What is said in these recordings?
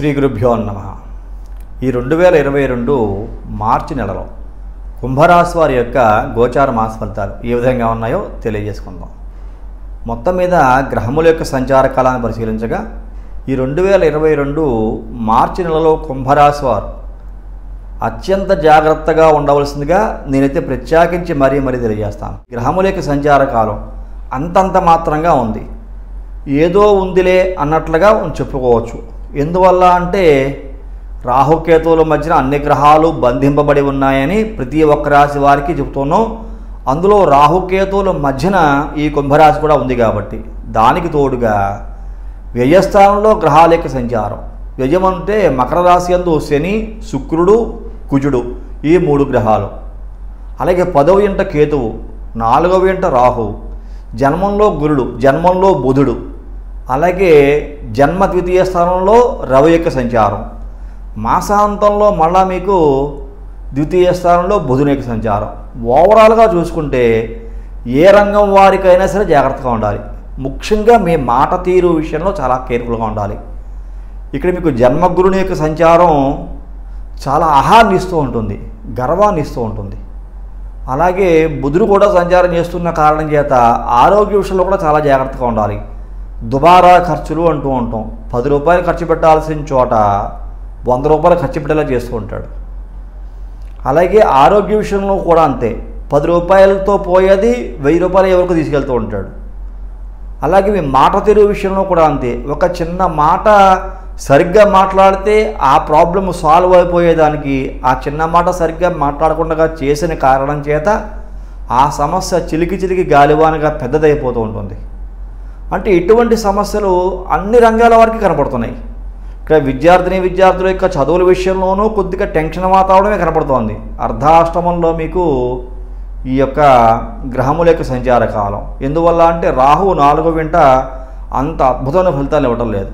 శ్రీ గురుభ్యో నమ ఈ రెండు వేల ఇరవై రెండు మార్చి నెలలో కుంభరాశి వారి యొక్క గోచార మాస ఫలితాలు ఏ విధంగా ఉన్నాయో తెలియజేసుకుందాం మొత్తం మీద గ్రహముల యొక్క సంచార కాలాన్ని పరిశీలించగా ఈ రెండు వేల ఇరవై రెండు మార్చి నెలలో కుంభరాశి వారు అత్యంత జాగ్రత్తగా ఉండవలసిందిగా నేనైతే ప్రత్యేకించి మరీ మరీ తెలియజేస్తాను గ్రహముల యొక్క సంచార కాలం అంతంత మాత్రంగా ఉంది ఏదో ఉందిలే అన్నట్లుగా చెప్పుకోవచ్చు ఎందువల్ల అంటే రాహుకేతువుల మధ్యన అన్ని గ్రహాలు బంధింపబడి ఉన్నాయని ప్రతి ఒక్క రాశి వారికి చెబుతున్నాం అందులో రాహుకేతువుల మధ్యన ఈ కుంభరాశి కూడా ఉంది కాబట్టి దానికి తోడుగా వ్యయస్థానంలో గ్రహాల యొక్క సంచారం వ్యయం అంటే మకర రాశి యందు శని శుక్రుడు కుజుడు ఈ మూడు గ్రహాలు అలాగే పదవ ఇంట కేతువు నాలుగవ ఇంట రాహు జన్మంలో గురుడు జన్మంలో బుధుడు అలాగే జన్మ ద్వితీయ స్థానంలో రవి యొక్క సంచారం మాసాంతంలో మళ్ళా మీకు ద్వితీయ స్థానంలో బుధుని యొక్క సంచారం ఓవరాల్గా చూసుకుంటే ఏ రంగం వారికైనా సరే జాగ్రత్తగా ఉండాలి ముఖ్యంగా మీ మాట తీరు విషయంలో చాలా కేర్ఫుల్గా ఉండాలి ఇక్కడ మీకు జన్మగురుని యొక్క సంచారం చాలా ఆహాన్ని ఇస్తూ ఉంటుంది గర్వాన్ని ఇస్తూ ఉంటుంది అలాగే బుధుడు కూడా సంచారం చేస్తున్న కారణం చేత ఆరోగ్య విషయంలో కూడా చాలా జాగ్రత్తగా ఉండాలి దుబారా ఖర్చులు అంటూ ఉంటాం పది రూపాయలు ఖర్చు పెట్టాల్సిన చోట వంద రూపాయలు ఖర్చు పెట్టేలా చేస్తూ ఉంటాడు అలాగే ఆరోగ్య విషయంలో కూడా అంతే పది రూపాయలతో పోయేది వెయ్యి రూపాయలు ఎవరికి తీసుకెళ్తూ ఉంటాడు అలాగే మీ మాట తీరు విషయంలో కూడా అంతే ఒక చిన్న మాట సరిగ్గా మాట్లాడితే ఆ ప్రాబ్లం సాల్వ్ అయిపోయేదానికి ఆ చిన్న మాట సరిగ్గా మాట్లాడకుండా చేసిన కారణం చేత ఆ సమస్య చిలికి చిలికి గాలివానగా పెద్దదైపోతూ ఉంటుంది అంటే ఇటువంటి సమస్యలు అన్ని రంగాల వారికి కనపడుతున్నాయి ఇక్కడ విద్యార్థిని విద్యార్థుల యొక్క చదువుల విషయంలోనూ కొద్దిగా టెన్షన్ వాతావరణమే కనపడుతోంది అర్ధాష్టమంలో మీకు ఈ యొక్క గ్రహముల యొక్క సంచార కాలం ఎందువల్ల అంటే రాహు నాలుగో వెంట అంత అద్భుతమైన ఫలితాలు ఇవ్వటం లేదు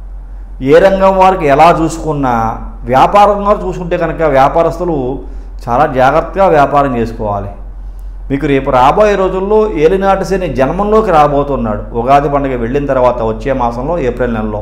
ఏ రంగం వారికి ఎలా చూసుకున్నా వ్యాపారంగా చూసుకుంటే కనుక వ్యాపారస్తులు చాలా జాగ్రత్తగా వ్యాపారం చేసుకోవాలి మీకు రేపు రాబోయే రోజుల్లో ఏలినాటి శని జన్మంలోకి రాబోతున్నాడు ఉగాది పండుగ వెళ్ళిన తర్వాత వచ్చే మాసంలో ఏప్రిల్ నెలలో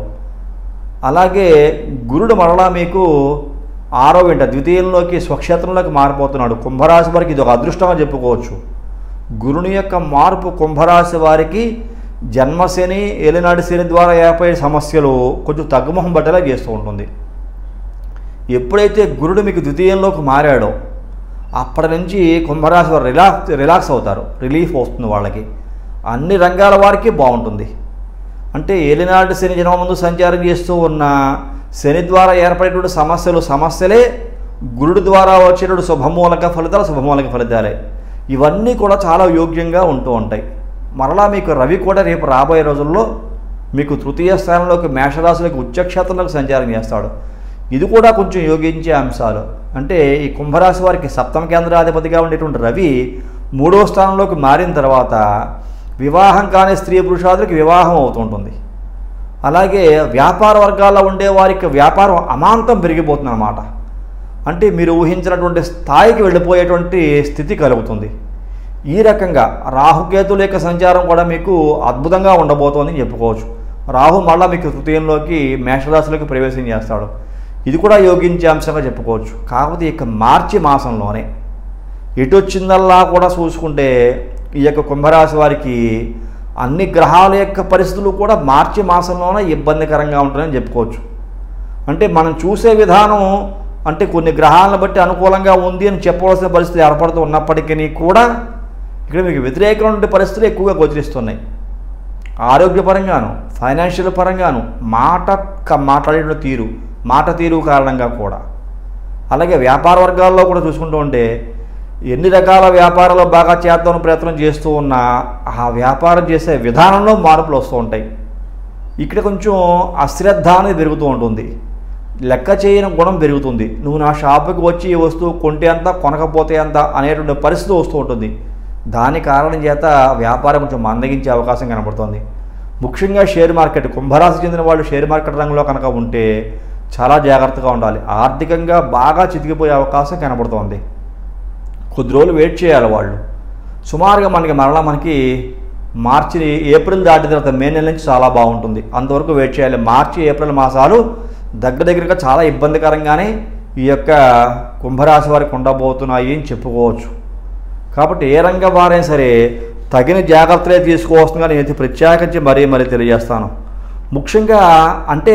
అలాగే గురుడు మరలా మీకు ఆరో వెంట ద్వితీయంలోకి స్వక్షేత్రంలోకి మారిపోతున్నాడు కుంభరాశి వారికి ఇది ఒక అదృష్టంగా చెప్పుకోవచ్చు గురుని యొక్క మార్పు కుంభరాశి వారికి జన్మశని ఏలినాటి శని ద్వారా ఏర్పడే సమస్యలు కొంచెం తగ్గుముఖం పట్టేలా చేస్తూ ఉంటుంది ఎప్పుడైతే గురుడు మీకు ద్వితీయంలోకి మారాడో అప్పటి నుంచి కుంభరాశి వారు రిలాక్స్ రిలాక్స్ అవుతారు రిలీఫ్ వస్తుంది వాళ్ళకి అన్ని రంగాల వారికి బాగుంటుంది అంటే ఏలినాటి శని జన్మ ముందు సంచారం చేస్తూ ఉన్న శని ద్వారా ఏర్పడేటువంటి సమస్యలు సమస్యలే గురుడు ద్వారా వచ్చేటువంటి శుభమూలక ఫలితాలు శుభమూలక ఫలితాలే ఇవన్నీ కూడా చాలా యోగ్యంగా ఉంటూ ఉంటాయి మరలా మీకు రవి కూడా రేపు రాబోయే రోజుల్లో మీకు తృతీయ స్థానంలోకి మేషరాశులకు ఉచ్చక్షేత్రంలోకి సంచారం చేస్తాడు ఇది కూడా కొంచెం యోగించే అంశాలు అంటే ఈ కుంభరాశి వారికి సప్తమ కేంద్రాధిపతిగా ఉండేటువంటి రవి మూడో స్థానంలోకి మారిన తర్వాత వివాహం కాని స్త్రీ పురుషాదులకి వివాహం అవుతుంటుంది అలాగే వ్యాపార వర్గాల్లో ఉండే వారికి వ్యాపారం అమాంతం పెరిగిపోతుంది అన్నమాట అంటే మీరు ఊహించినటువంటి స్థాయికి వెళ్ళిపోయేటువంటి స్థితి కలుగుతుంది ఈ రకంగా రాహుకేతుల యొక్క సంచారం కూడా మీకు అద్భుతంగా ఉండబోతోందని చెప్పుకోవచ్చు రాహు మళ్ళా మీకు తృతీయంలోకి మేషరాశిలోకి ప్రవేశం చేస్తాడు ఇది కూడా యోగించే అంశంగా చెప్పుకోవచ్చు కాకపోతే ఇక మార్చి మాసంలోనే ఎటు వచ్చిందల్లా కూడా చూసుకుంటే ఈ యొక్క కుంభరాశి వారికి అన్ని గ్రహాల యొక్క పరిస్థితులు కూడా మార్చి మాసంలోనే ఇబ్బందికరంగా ఉంటుందని చెప్పుకోవచ్చు అంటే మనం చూసే విధానం అంటే కొన్ని గ్రహాలను బట్టి అనుకూలంగా ఉంది అని చెప్పవలసిన పరిస్థితి ఏర్పడుతూ ఉన్నప్పటికీ కూడా ఇక్కడ మీకు వ్యతిరేకమైన పరిస్థితులు ఎక్కువగా గోచరిస్తున్నాయి ఆరోగ్యపరంగాను ఫైనాన్షియల్ పరంగాను మాట క- మాట్లాడే తీరు మాట తీరు కారణంగా కూడా అలాగే వ్యాపార వర్గాల్లో కూడా చూసుకుంటూ ఉంటే ఎన్ని రకాల వ్యాపారాలు బాగా చేద్దామని ప్రయత్నం చేస్తూ ఉన్నా ఆ వ్యాపారం చేసే విధానంలో మార్పులు వస్తూ ఉంటాయి ఇక్కడ కొంచెం అశ్రద్ధ అనేది పెరుగుతూ ఉంటుంది లెక్క చేయని గుణం పెరుగుతుంది నువ్వు నా షాపుకి వచ్చి ఈ వస్తువు కొంటే అంత కొనకపోతే అంత అనేటువంటి పరిస్థితి వస్తూ ఉంటుంది దాని కారణం చేత వ్యాపారం కొంచెం మందగించే అవకాశం కనబడుతుంది ముఖ్యంగా షేర్ మార్కెట్ కుంభరాశి చెందిన వాళ్ళు షేర్ మార్కెట్ రంగంలో కనుక ఉంటే చాలా జాగ్రత్తగా ఉండాలి ఆర్థికంగా బాగా చితికిపోయే అవకాశం కనబడుతోంది కొద్ది రోజులు వెయిట్ చేయాలి వాళ్ళు సుమారుగా మనకి మరలా మనకి మార్చి ఏప్రిల్ దాటిన తర్వాత మే నెల నుంచి చాలా బాగుంటుంది అంతవరకు వెయిట్ చేయాలి మార్చి ఏప్రిల్ మాసాలు దగ్గర దగ్గరగా చాలా ఇబ్బందికరంగానే ఈ యొక్క కుంభరాశి వారికి ఉండబోతున్నాయి అని చెప్పుకోవచ్చు కాబట్టి ఏ రంగం వారైనా సరే తగిన జాగ్రత్తలే తీసుకోవాల్సిందిగా నేను ప్రత్యేకించి మరీ మరీ తెలియజేస్తాను ముఖ్యంగా అంటే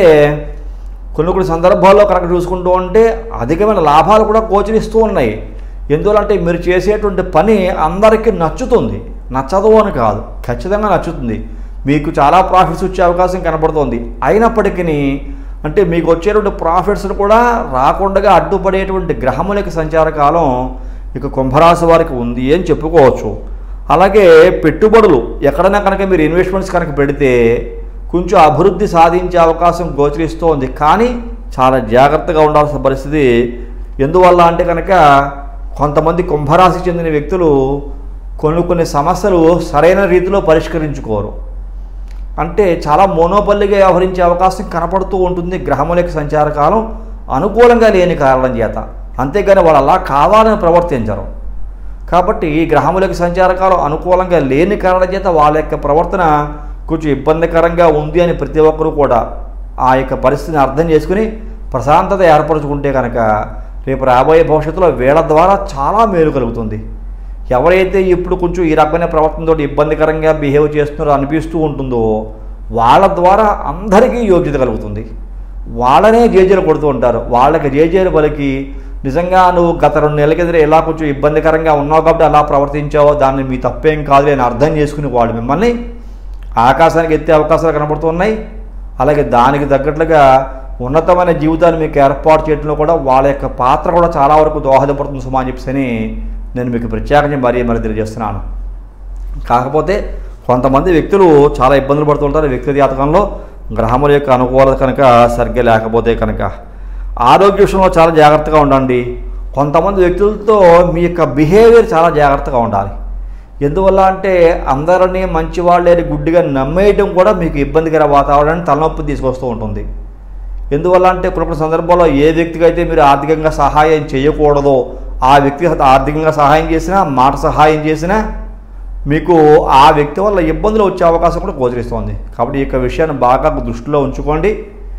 కొన్ని కొన్ని సందర్భాల్లో కనుక చూసుకుంటూ ఉంటే అధికమైన లాభాలు కూడా గోచరిస్తూ ఉన్నాయి ఎందువలంటే మీరు చేసేటువంటి పని అందరికీ నచ్చుతుంది నచ్చదు అని కాదు ఖచ్చితంగా నచ్చుతుంది మీకు చాలా ప్రాఫిట్స్ వచ్చే అవకాశం కనపడుతోంది అయినప్పటికీ అంటే మీకు వచ్చేటువంటి ప్రాఫిట్స్ను కూడా రాకుండా అడ్డుపడేటువంటి గ్రహములకి సంచార కాలం ఇక కుంభరాశి వారికి ఉంది అని చెప్పుకోవచ్చు అలాగే పెట్టుబడులు ఎక్కడైనా కనుక మీరు ఇన్వెస్ట్మెంట్స్ కనుక పెడితే కొంచెం అభివృద్ధి సాధించే అవకాశం గోచరిస్తోంది కానీ చాలా జాగ్రత్తగా ఉండాల్సిన పరిస్థితి ఎందువల్ల అంటే కనుక కొంతమంది కుంభరాశికి చెందిన వ్యక్తులు కొన్ని కొన్ని సమస్యలు సరైన రీతిలో పరిష్కరించుకోరు అంటే చాలా మోనోపల్లిగా వ్యవహరించే అవకాశం కనపడుతూ ఉంటుంది గ్రహముల యొక్క సంచార కాలం అనుకూలంగా లేని కారణం చేత అంతేగాని వాళ్ళు అలా కావాలని ప్రవర్తించరు కాబట్టి ఈ గ్రహములకు సంచారకాలం అనుకూలంగా లేని కారణం చేత వాళ్ళ యొక్క ప్రవర్తన కొంచెం ఇబ్బందికరంగా ఉంది అని ప్రతి ఒక్కరూ కూడా ఆ యొక్క పరిస్థితిని అర్థం చేసుకుని ప్రశాంతత ఏర్పరచుకుంటే కనుక రేపు రాబోయే భవిష్యత్తులో వీళ్ళ ద్వారా చాలా మేలు కలుగుతుంది ఎవరైతే ఇప్పుడు కొంచెం ఈ రకమైన ప్రవర్తనతో ఇబ్బందికరంగా బిహేవ్ చేస్తున్నారో అనిపిస్తూ ఉంటుందో వాళ్ళ ద్వారా అందరికీ యోగ్యత కలుగుతుంది వాళ్ళనే జేజేలు కొడుతూ ఉంటారు వాళ్ళకి జేజేలు పలికి నిజంగా నువ్వు గత రెండు నెలల కింద ఎలా కొంచెం ఇబ్బందికరంగా ఉన్నావు కాబట్టి అలా ప్రవర్తించావో దాన్ని మీ తప్పేం కాదు అని అర్థం చేసుకుని వాళ్ళు మిమ్మల్ని ఆకాశానికి ఎత్తే అవకాశాలు కనబడుతున్నాయి అలాగే దానికి తగ్గట్లుగా ఉన్నతమైన జీవితాన్ని మీకు ఏర్పాటు చేయడంలో కూడా వాళ్ళ యొక్క పాత్ర కూడా చాలా వరకు దోహదపడుతుంది సుమా అని చెప్పేసి నేను మీకు ప్రత్యేకంగా మరీ మరీ తెలియజేస్తున్నాను కాకపోతే కొంతమంది వ్యక్తులు చాలా ఇబ్బందులు పడుతుంటారు వ్యక్తి జాతకంలో గ్రహముల యొక్క అనుకూలత కనుక సరిగ్గా లేకపోతే కనుక ఆరోగ్య విషయంలో చాలా జాగ్రత్తగా ఉండండి కొంతమంది వ్యక్తులతో మీ యొక్క బిహేవియర్ చాలా జాగ్రత్తగా ఉండాలి ఎందువల్ల అంటే అందరినీ మంచి వాళ్ళని గుడ్డిగా నమ్మేయడం కూడా మీకు ఇబ్బందికర వాతావరణాన్ని తలనొప్పి తీసుకొస్తూ ఉంటుంది ఎందువల్ల అంటే కొన్ని కొన్ని సందర్భాల్లో ఏ వ్యక్తికి అయితే మీరు ఆర్థికంగా సహాయం చేయకూడదో ఆ వ్యక్తి ఆర్థికంగా సహాయం చేసినా మాట సహాయం చేసినా మీకు ఆ వ్యక్తి వల్ల ఇబ్బందులు వచ్చే అవకాశం కూడా గోచరిస్తోంది కాబట్టి ఈ యొక్క విషయాన్ని బాగా దృష్టిలో ఉంచుకోండి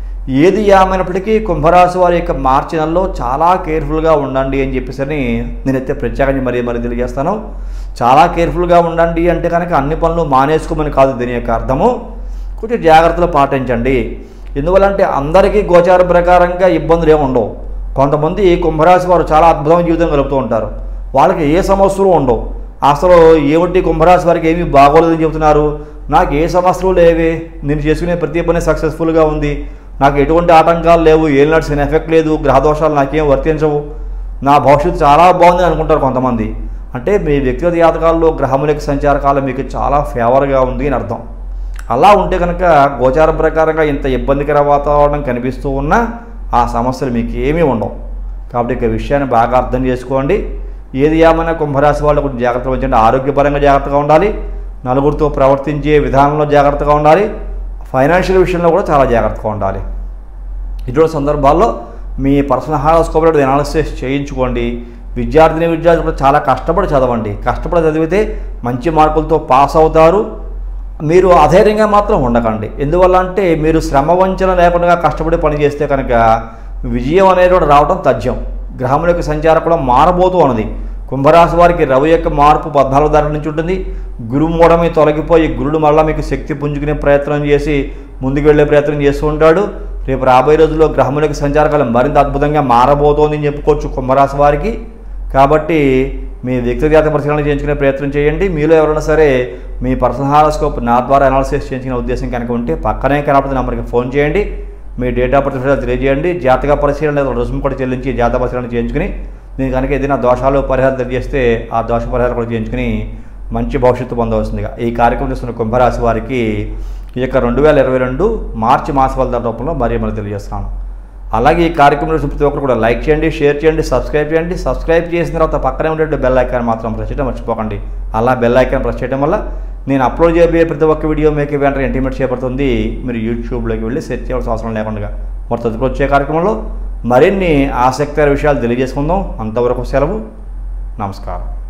ఏది ఏమైనప్పటికీ కుంభరాశి వారి యొక్క మార్చి నెలలో చాలా కేర్ఫుల్గా ఉండండి అని చెప్పేసి అని నేనైతే ప్రత్యేకంగా మరీ మరీ తెలియజేస్తాను చాలా కేర్ఫుల్గా ఉండండి అంటే కనుక అన్ని పనులు మానేసుకోమని కాదు దీని యొక్క అర్థము కొంచెం జాగ్రత్తలు పాటించండి ఎందువల్ల అంటే అందరికీ గోచార ప్రకారంగా ఇబ్బందులు ఏమి ఉండవు కొంతమంది కుంభరాశి వారు చాలా అద్భుతమైన జీవితం గడుపుతూ ఉంటారు వాళ్ళకి ఏ సమస్యలు ఉండవు అసలు ఏమిటి కుంభరాశి వారికి ఏమీ బాగోలేదని చెబుతున్నారు నాకు ఏ సమస్యలు లేవే నేను చేసుకునే ప్రతి పని సక్సెస్ఫుల్గా ఉంది నాకు ఎటువంటి ఆటంకాలు లేవు ఏం నడిచిన ఎఫెక్ట్ లేదు గ్రహదోషాలు నాకేం వర్తించవు నా భవిష్యత్తు చాలా బాగుంది అనుకుంటారు కొంతమంది అంటే మీ వ్యక్తిగత జాతకాల్లో గ్రహముల యొక్క సంచార కాలం మీకు చాలా ఫేవర్గా ఉంది అని అర్థం అలా ఉంటే కనుక గోచార ప్రకారంగా ఇంత ఇబ్బందికర వాతావరణం కనిపిస్తూ ఉన్నా ఆ సమస్యలు మీకు ఏమీ ఉండవు కాబట్టి ఇక విషయాన్ని బాగా అర్థం చేసుకోండి ఏది ఏమైనా కుంభరాశి వాళ్ళు కొంచెం జాగ్రత్తగా ఉంచండి ఆరోగ్యపరంగా జాగ్రత్తగా ఉండాలి నలుగురితో ప్రవర్తించే విధానంలో జాగ్రత్తగా ఉండాలి ఫైనాన్షియల్ విషయంలో కూడా చాలా జాగ్రత్తగా ఉండాలి ఇటువంటి సందర్భాల్లో మీ పర్సనల్ హారోస్కోప్ ఎనాలిసిస్ చేయించుకోండి విద్యార్థిని విద్యార్థులు కూడా చాలా కష్టపడి చదవండి కష్టపడి చదివితే మంచి మార్కులతో పాస్ అవుతారు మీరు అధైర్యంగా మాత్రం ఉండకండి ఎందువల్ల అంటే మీరు శ్రమ వంచన లేకుండా కష్టపడి పని చేస్తే కనుక విజయం అనేది కూడా రావడం తథ్యం గ్రహముల యొక్క సంచారం కూడా మారబోతూ ఉన్నది కుంభరాశి వారికి రవి యొక్క మార్పు పద్నాలుగు ధర నుంచి ఉంటుంది గురువు మూడమి తొలగిపోయి గురుడు మళ్ళీ మీకు శక్తి పుంజుకునే ప్రయత్నం చేసి ముందుకు వెళ్ళే ప్రయత్నం చేస్తూ ఉంటాడు రేపు రాబోయే రోజుల్లో గ్రహముల యొక్క సంచారకాలం మరింత అద్భుతంగా మారబోతోంది అని చెప్పుకోవచ్చు కుంభరాశి వారికి కాబట్టి మీ వ్యక్తిగత పరిశీలన చేయించుకునే ప్రయత్నం చేయండి మీలో ఎవరైనా సరే మీ పర్సనల్ హారోస్కోప్ నా ద్వారా అనాలిసిస్ చేయించిన ఉద్దేశం కనుక ఉంటే పక్కనే కనపడుతున్న నెంబర్కి ఫోన్ చేయండి మీ డేట్ ఆఫ్ బర్త్ విషయాలు తెలియజేయండి జాతక పరిశీలన లేదా రుసుము కూడా చెల్లించి జాతక పరిశీలన చేయించుకుని నేను కనుక ఏదైనా దోషాలు పరిహారం తెలియజేస్తే ఆ దోష పరిహారం కూడా చేయించుకుని మంచి భవిష్యత్తు పొందవలసిందిగా ఈ కార్యక్రమం చేస్తున్న కుంభరాశి వారికి ఈ యొక్క రెండు వేల ఇరవై రెండు మార్చి మాస ఫలితాల రూపంలో మరీ మరీ తెలియజేస్తున్నాను అలాగే ఈ కార్యక్రమంలో ప్రతి ఒక్కరు కూడా లైక్ చేయండి షేర్ చేయండి సబ్స్క్రైబ్ చేయండి సబ్స్క్రైబ్ చేసిన తర్వాత పక్కనే ఉండే బెల్ ఐకాన్ మాత్రం ప్రెస్ చేయడం మర్చిపోకండి అలా బెల్ ఐకాన్ ప్రెస్ చేయడం వల్ల నేను అప్లోడ్ చేయబోయే ప్రతి ఒక్క వీడియో మీకు వెంటనే ఇంటిమేట్ చేయబడుతుంది మీరు యూట్యూబ్లోకి వెళ్ళి సెర్చ్ చేయాల్సిన అవసరం లేకుండా మరి తదుపరి వచ్చే కార్యక్రమంలో మరిన్ని ఆసక్తికర విషయాలు తెలియజేసుకుందాం అంతవరకు సెలవు నమస్కారం